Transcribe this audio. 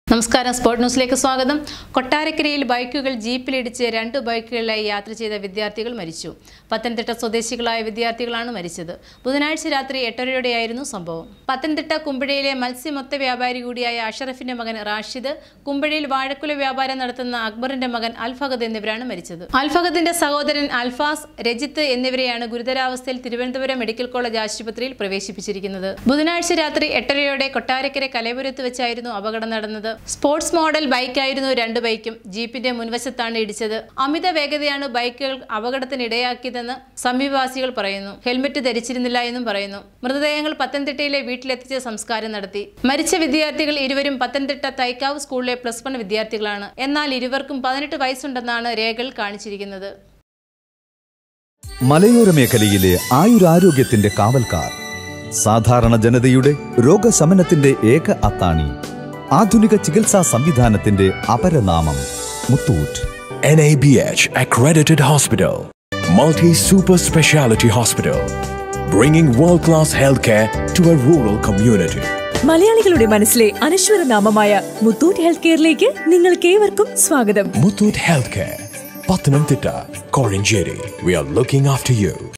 നമസ്കാരം സ്പോർട് ന്യൂസിലേക്ക് സ്വാഗതം കൊട്ടാരക്കരയിൽ ബൈക്കുകൾ ജീപ്പിലിടിച്ച് രണ്ട് ബൈക്കുകളിലായി യാത്ര ചെയ്ത വിദ്യാർത്ഥികൾ മരിച്ചു പത്തനംതിട്ട സ്വദേശികളായ വിദ്യാർത്ഥികളാണ് മരിച്ചത് ബുധനാഴ്ച രാത്രി എട്ടരയോടെയായിരുന്നു സംഭവം പത്തനംതിട്ട കുമ്പഴയിലെ മത്സ്യമൊത്ത വ്യാപാരി കൂടിയായ അഷറഫിന്റെ മകൻ റാഷിദ് കുമ്പഴയിൽ വാഴക്കുല വ്യാപാരം നടത്തുന്ന അക്ബറിന്റെ മകൻ അൽഫഹദ് എന്നിവരാണ് മരിച്ചത് അൽഫഹദിന്റെ സഹോദരൻ അൽഫാസ് രജിത്ത് എന്നിവരെയാണ് ഗുരുതരാവസ്ഥയിൽ തിരുവനന്തപുരം മെഡിക്കൽ കോളേജ് ആശുപത്രിയിൽ പ്രവേശിപ്പിച്ചിരിക്കുന്നത് ബുധനാഴ്ച രാത്രി എട്ടരയോടെ കൊട്ടാരക്കര കലപുരത്ത് വെച്ചായിരുന്നു അപകടം നടന്നത് സ്പോർട്സ് മോഡൽ ബൈക്കായിരുന്നു രണ്ട് ബൈക്കും ജീപ്പിന്റെ മുൻവശത്താണ് ഇടിച്ചത് അമിത വേഗതയാണ് ബൈക്കുകൾ അപകടത്തിനിടയാക്കിയതെന്ന് സമീപവാസികൾ പറയുന്നു ഹെൽമറ്റ് ധരിച്ചിരുന്നില്ല എന്നും പറയുന്നു മൃതദേഹങ്ങൾ പത്തനംതിട്ടയിലെ വീട്ടിലെത്തിച്ച് സംസ്കാരം നടത്തി മരിച്ച വിദ്യാർത്ഥികൾ ഇരുവരും പത്തനംതിട്ട തൈക്കാവ് സ്കൂളിലെ പ്ലസ് വൺ വിദ്യാർത്ഥികളാണ് എന്നാൽ ഇരുവർക്കും പതിനെട്ട് വയസ്സുണ്ടെന്നാണ് രേഖകൾ കാണിച്ചിരിക്കുന്നത് മലയോര മേഖലയിലെ ആയുരാരോഗ്യത്തിന്റെ കാവൽക്കാർ സാധാരണ ജനതയുടെ രോഗശമനത്തിന്റെ ഏക അത്താണി ആധുനിക ചികിത്സാ സംവിധാനത്തിന്റെ അപരനാമം Muthoot NABH accredited hospital, multi super speciality hospital, bringing world class healthcare to a rural community. മലയാളികളുടെ മനസ്സിലെ അനശ്വര നാമമായ മുത്തൂറ്റ് ഹെൽത്ത് കെയറിലേക്ക് നിങ്ങൾക്കേവർക്കും സ്വാഗതം Muthoot Healthcare, Pathanamthitta, Korinjeri. We are looking after you.